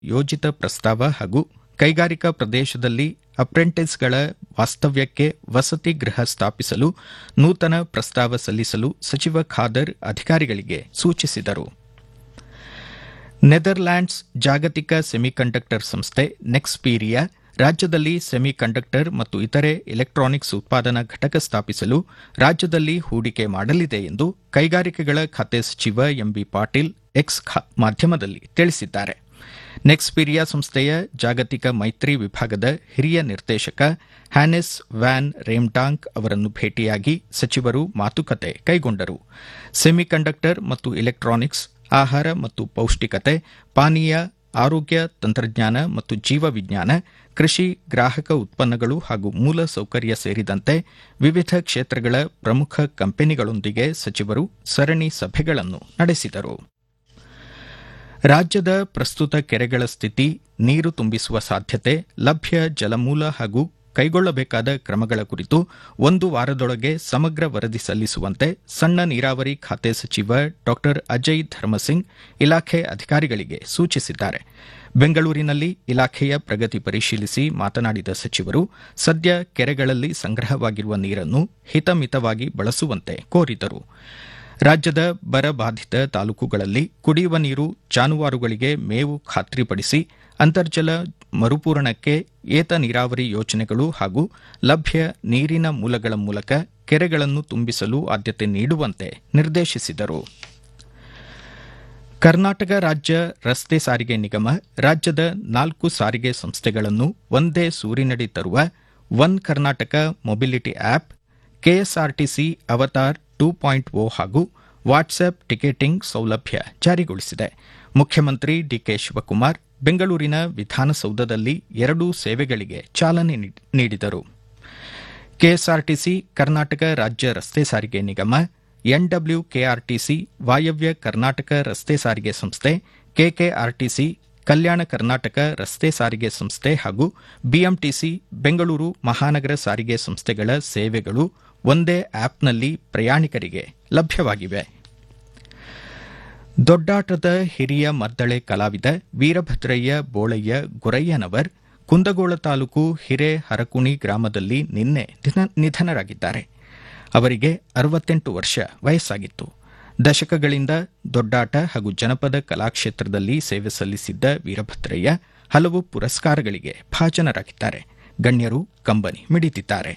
ಯೋಜಿತ ಪ್ರಸ್ತಾವ ಹಾಗೂ ಕೈಗಾರಿಕಾ ಪ್ರದೇಶದಲ್ಲಿ ಅಪ್ರೆಂಟಿಸ್ಗಳ ವಾಸ್ತವ್ಯಕ್ಕೆ ವಸತಿ ಗೃಹ ಸ್ಥಾಪಿಸಲು ನೂತನ ಪ್ರಸ್ತಾವ ಸಲ್ಲಿಸಲು ಸಚಿವ ಖಾದರ್ ಅಧಿಕಾರಿಗಳಿಗೆ ಸೂಚಿಸಿದರು ನೆದರ್ಲ್ಯಾಂಡ್ಸ್ ಜಾಗತಿಕ ಸೆಮಿಕಂಡಕ್ಟರ್ ಸಂಸ್ಥೆ ನೆಕ್ಸ್ಪೀರಿಯಾ ರಾಜ್ಯದಲ್ಲಿ ಸೆಮಿಕಂಡಕ್ಟರ್ ಮತ್ತು ಇತರೆ ಎಲೆಕ್ಟ್ರಾನಿಕ್ಸ್ ಉತ್ಪಾದನಾ ಘಟಕ ಸ್ಥಾಪಿಸಲು ರಾಜ್ಯದಲ್ಲಿ ಹೂಡಿಕೆ ಮಾಡಲಿದೆ ಎಂದು ಕೈಗಾರಿಕೆಗಳ ಖಾತೆ ಸಚಿವ ಎಂಬಿ ಪಾಟೀಲ್ ಎಕ್ಸ್ ಮಾಧ್ಯಮದಲ್ಲಿ ತಿಳಿಸಿದ್ದಾರೆ ನೆಕ್ಸ್ಪೀರಿಯಾ ಸಂಸ್ಥೆಯ ಜಾಗತಿಕ ಮೈತ್ರಿ ವಿಭಾಗದ ಹಿರಿಯ ನಿರ್ದೇಶಕ ಹ್ಯಾನೆಸ್ ವ್ಯಾನ್ ರೇಮ್ಡಾಂಕ್ ಅವರನ್ನು ಭೇಟಿಯಾಗಿ ಸಚಿವರು ಮಾತುಕತೆ ಕೈಗೊಂಡರು ಸೆಮಿಕಂಡಕ್ಟರ್ ಮತ್ತು ಎಲೆಕ್ಟ್ರಾನಿಕ್ಸ್ ಆಹಾರ ಮತ್ತು ಪೌಷ್ಟಿಕತೆ ಪಾನೀಯ ಆರೋಗ್ಯ ತಂತ್ರಜ್ಞಾನ ಮತ್ತು ಜೀವವಿಜ್ಞಾನ ಕೃಷಿ ಗ್ರಾಹಕ ಉತ್ಪನ್ನಗಳು ಹಾಗೂ ಮೂಲ ಸೌಕರ್ಯ ಸೇರಿದಂತೆ ವಿವಿಧ ಕ್ಷೇತ್ರಗಳ ಪ್ರಮುಖ ಕಂಪನಿಗಳೊಂದಿಗೆ ಸಚಿವರು ಸರಣಿ ಸಭೆಗಳನ್ನು ನಡೆಸಿದರು ರಾಜ್ಯದ ಪ್ರಸ್ತುತ ಕೆರೆಗಳ ಸ್ಥಿತಿ ನೀರು ತುಂಬಿಸುವ ಸಾಧ್ಯತೆ ಲಭ್ಯ ಜಲಮೂಲ ಹಾಗೂ ಕೈಗೊಳ್ಳಬೇಕಾದ ಕ್ರಮಗಳ ಕುರಿತು ಒಂದು ವಾರದೊಳಗೆ ಸಮಗ್ರ ವರದಿ ಸಲ್ಲಿಸುವಂತೆ ಸಣ್ಣ ನೀರಾವರಿ ಖಾತೆ ಸಚಿವ ಡಾ ಅಜಯ್ ಧರ್ಮಸಿಂಗ್ ಇಲಾಖೆ ಅಧಿಕಾರಿಗಳಿಗೆ ಸೂಚಿಸಿದ್ದಾರೆ ಬೆಂಗಳೂರಿನಲ್ಲಿ ಇಲಾಖೆಯ ಪ್ರಗತಿ ಪರಿಶೀಲಿಸಿ ಮಾತನಾಡಿದ ಸಚಿವರು ಸದ್ಯ ಕೆರೆಗಳಲ್ಲಿ ಸಂಗ್ರಹವಾಗಿರುವ ನೀರನ್ನು ಹಿತಮಿತವಾಗಿ ಬಳಸುವಂತೆ ಕೋರಿದರು ರಾಜ್ಯದ ಬರ ಬಾಧಿತ ತಾಲೂಕುಗಳಲ್ಲಿ ಕುಡಿಯುವ ನೀರು ಜಾನುವಾರುಗಳಿಗೆ ಮೇವು ಖಾತ್ರಿಪಡಿಸಿ ಅಂತರ್ಜಲ ಮರುಪೂರಣಕ್ಕೆ ಏತ ನೀರಾವರಿ ಯೋಜನೆಗಳು ಹಾಗೂ ಲಭ್ಯ ನೀರಿನ ಮೂಲಗಳ ಮೂಲಕ ಕೆರೆಗಳನ್ನು ತುಂಬಿಸಲು ಆದ್ಯತೆ ನೀಡುವಂತೆ ನಿರ್ದೇಶಿಸಿದರು ಕರ್ನಾಟಕ ರಾಜ್ಯ ರಸ್ತೆ ಸಾರಿಗೆ ನಿಗಮ ರಾಜ್ಯದ ನಾಲ್ಕು ಸಾರಿಗೆ ಸಂಸ್ಥೆಗಳನ್ನು ಒಂದೇ ಸೂರಿನಡಿ ತರುವ one Karnataka mobility app KSRTC Avatar two point O ಹಾಗೂ ವಾಟ್ಸ್ಆಪ್ ಟಿಕೆಟಿಂಗ್ ಸೌಲಭ್ಯ ಜಾರಿಗೊಳಿಸಿದೆ ಮುಖ್ಯಮಂತ್ರಿ ಡಿಕೆ ಶಿವಕುಮಾರ್ ಬೆಂಗಳೂರಿನ ವಿಧಾನಸೌಧದಲ್ಲಿ ಎರಡೂ ಸೇವೆಗಳಿಗೆ ಚಾಲನೆ ನೀಡಿದರು ಕೆಎಸ್ಆರ್ಟಿಸಿ ಕರ್ನಾಟಕ ರಾಜ್ಯ ರಸ್ತೆ ಸಾರಿಗೆ ನಿಗಮ ಎನ್ಡಬ್ಲ್ಯೂಕೆಆರ್ಟಿಸಿ ವಾಯವ್ಯ ಕರ್ನಾಟಕ ರಸ್ತೆ ಸಾರಿಗೆ ಸಂಸ್ಥೆ ಕೆಕೆಆರ್ಟಿಸಿ ಕಲ್ಯಾಣ ಕರ್ನಾಟಕ ರಸ್ತೆ ಸಾರಿಗೆ ಸಂಸ್ಥೆ ಹಾಗೂ ಬಿಎಂಟಿಸಿ ಬೆಂಗಳೂರು ಮಹಾನಗರ ಸಾರಿಗೆ ಸಂಸ್ಥೆಗಳ ಸೇವೆಗಳು ಒಂದೇ ಆಪ್ನಲ್ಲಿ ಪ್ರಯಾಣಿಕರಿಗೆ ಲಭ್ಯವಾಗಿವೆ ದೊಡ್ಡಾಟದ ಹಿರಿಯ ಮದ್ದಳೆ ಕಲಾವಿದ ವೀರಭದ್ರಯ್ಯ ಬೋಳಯ್ಯ ಗುರಯ್ಯನವರ್ ಕುಂದಗೋಳ ತಾಲೂಕು ಹಿರೇಹರಕುಣಿ ಗ್ರಾಮದಲ್ಲಿ ನಿನ್ನೆ ನಿಧನರಾಗಿದ್ದಾರೆ ಅವರಿಗೆ ಅರವತ್ತೆಂಟು ವರ್ಷ ವಯಸ್ಸಾಗಿತ್ತು ದಶಕಗಳಿಂದ ದೊಡ್ಡಾಟ ಹಾಗೂ ಜನಪದ ಕಲಾಕ್ಷೇತ್ರದಲ್ಲಿ ಸೇವೆ ಸಲ್ಲಿಸಿದ್ದ ವೀರಭದ್ರಯ್ಯ ಹಲವು ಪುರಸ್ಕಾರಗಳಿಗೆ ಭಾಜನರಾಗಿದ್ದಾರೆ ಗಣ್ಯರು ಕಂಬನಿ ಮಿಡಿದಿದ್ದಾರೆ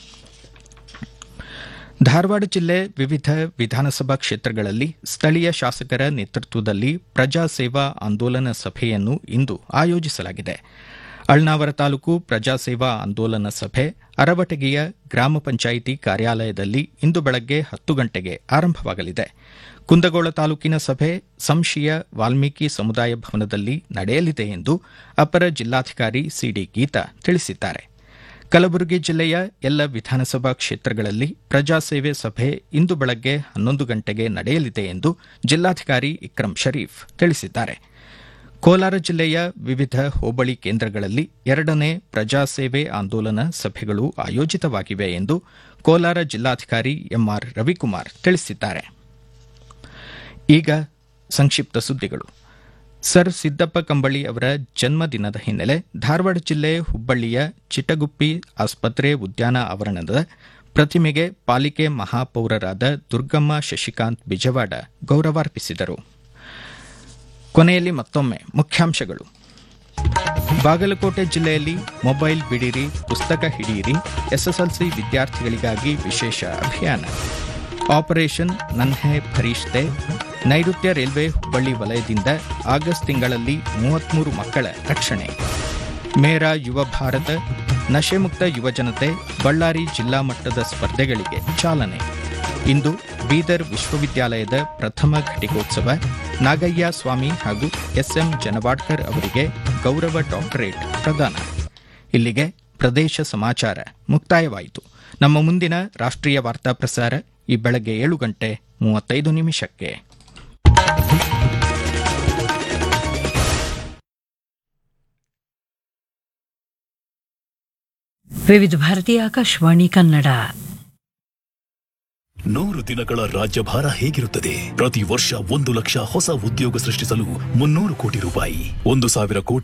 ಧಾರವಾಡ ಜಿಲ್ಲೆ ವಿವಿಧ ವಿಧಾನಸಭಾ ಕ್ಷೇತ್ರಗಳಲ್ಲಿ ಸ್ಥಳೀಯ ಶಾಸಕರ ನೇತೃತ್ವದಲ್ಲಿ ಪ್ರಜಾ ಸೇವಾ ಆಂದೋಲನ ಸಭೆಯನ್ನು ಇಂದು ಆಯೋಜಿಸಲಾಗಿದೆ ಅಳ್ನಾವರ ತಾಲೂಕು ಪ್ರಜಾಸೇವಾ ಆಂದೋಲನ ಸಭೆ ಅರವಟಗಿಯ ಗ್ರಾಮ ಪಂಚಾಯಿತಿ ಕಾರ್ಯಾಲಯದಲ್ಲಿ ಇಂದು ಬೆಳಗ್ಗೆ ಹತ್ತು ಗಂಟೆಗೆ ಆರಂಭವಾಗಲಿದೆ ಕುಂದಗೋಳ ತಾಲೂಕಿನ ಸಭೆ ಸಂಶಿಯ ವಾಲ್ಮೀಕಿ ಸಮುದಾಯ ಭವನದಲ್ಲಿ ನಡೆಯಲಿದೆ ಎಂದು ಅಪರ ಜಿಲ್ಲಾಧಿಕಾರಿ ಸಿಡಿ ಗೀತಾ ತಿಳಿಸಿದ್ದಾರೆ ಕಲಬುರಗಿ ಜಿಲ್ಲೆಯ ಎಲ್ಲ ವಿಧಾನಸಭಾ ಕ್ಷೇತ್ರಗಳಲ್ಲಿ ಪ್ರಜಾಸೇವೆ ಸಭೆ ಇಂದು ಬೆಳಗ್ಗೆ ಹನ್ನೊಂದು ಗಂಟೆಗೆ ನಡೆಯಲಿದೆ ಎಂದು ಜಿಲ್ಲಾಧಿಕಾರಿ ಇಕ್ರಂ ಶರೀಫ್ ತಿಳಿಸಿದ್ದಾರೆ ಕೋಲಾರ ಜಿಲ್ಲೆಯ ವಿವಿಧ ಹೋಬಳಿ ಕೇಂದ್ರಗಳಲ್ಲಿ ಎರಡನೇ ಪ್ರಜಾಸೇವೆ ಆಂದೋಲನ ಸಭೆಗಳು ಆಯೋಜಿತವಾಗಿವೆ ಎಂದು ಕೋಲಾರ ಜಿಲ್ಲಾಧಿಕಾರಿ ಎಂಆರ್ ರವಿಕುಮಾರ್ ತಿಳಿಸಿದ್ದಾರೆ ಈಗ ಸಂಕ್ಷಿಪ್ತ ಸುದ್ದಿಗಳು ಸರ್ ಸಿದ್ದಪ್ಪ ಕಂಬಳಿ ಅವರ ಜನ್ಮದಿನದ ಹಿನ್ನೆಲೆ ಧಾರವಾಡ ಜಿಲ್ಲೆ ಹುಬ್ಬಳ್ಳಿಯ ಚಿಟಗುಪ್ಪಿ ಆಸ್ಪತ್ರೆ ಉದ್ಯಾನ ಆವರಣದ ಪ್ರತಿಮೆಗೆ ಪಾಲಿಕೆ ಮಹಾಪೌರರಾದ ದುರ್ಗಮ್ಮ ಶಶಿಕಾಂತ್ ಬಿಜವಾಡ ಗೌರವಾರ್ಪಿಸಿದರು ಕೊನೆಯಲ್ಲಿ ಮತ್ತೊಮ್ಮೆ ಮುಖ್ಯಾಂಶಗಳು ಬಾಗಲಕೋಟೆ ಜಿಲ್ಲೆಯಲ್ಲಿ ಮೊಬೈಲ್ ಬಿಡಿರಿ ಪುಸ್ತಕ ಹಿಡಿಯಿರಿ ಎಸ್ಎಸ್ಎಲ್ಸಿ ವಿದ್ಯಾರ್ಥಿಗಳಿಗಾಗಿ ವಿಶೇಷ ಅಭಿಯಾನ ಆಪರೇಷನ್ ನನ್ಹೆ ಫರಿಷ್ತೆ ನೈಋತ್ಯ ರೈಲ್ವೆ ಹುಬ್ಬಳ್ಳಿ ವಲಯದಿಂದ ಆಗಸ್ಟ್ ತಿಂಗಳಲ್ಲಿ ಮೂವತ್ಮೂರು ಮಕ್ಕಳ ರಕ್ಷಣೆ ಮೇರಾ ಯುವ ಭಾರತ ನಶೆಮುಕ್ತ ಯುವಜನತೆ ಬಳ್ಳಾರಿ ಜಿಲ್ಲಾ ಮಟ್ಟದ ಸ್ಪರ್ಧೆಗಳಿಗೆ ಚಾಲನೆ ಇಂದು ಬೀದರ್ ವಿಶ್ವವಿದ್ಯಾಲಯದ ಪ್ರಥಮ ಘಟಿಕೋತ್ಸವ ನಾಗಯ್ಯ ಸ್ವಾಮಿ ಹಾಗೂ ಎಸ್ಎಂ ಜನವಾಡ್ಕರ್ ಅವರಿಗೆ ಗೌರವ ಡಾಕ್ಟರೇಟ್ ಪ್ರದಾನ ಇಲ್ಲಿಗೆ ಪ್ರದೇಶ ಸಮಾಚಾರ ಮುಕ್ತಾಯವಾಯಿತು ನಮ್ಮ ಮುಂದಿನ ರಾಷ್ಟ್ರೀಯ ವಾರ್ತಾ ಪ್ರಸಾರ ಈ ಬೆಳಗ್ಗೆ ಏಳು ಗಂಟೆ ಮೂವತ್ತೈದು ನಿಮಿಷಕ್ಕೆ ವಿವಿಧ ಭಾರತಿ ಆಕಾಶವಾಣಿ ಕನ್ನಡ ನೂರು ದಿನಗಳ ರಾಜ್ಯಭಾರ ಹೇಗಿರುತ್ತದೆ ಪ್ರತಿ ವರ್ಷ ಒಂದು ಲಕ್ಷ ಹೊಸ ಉದ್ಯೋಗ ಸೃಷ್ಟಿಸಲು ಮುನ್ನೂರು ಕೋಟಿ ರೂಪಾಯಿ ಒಂದು ಸಾವಿರ ಕೋಟಿ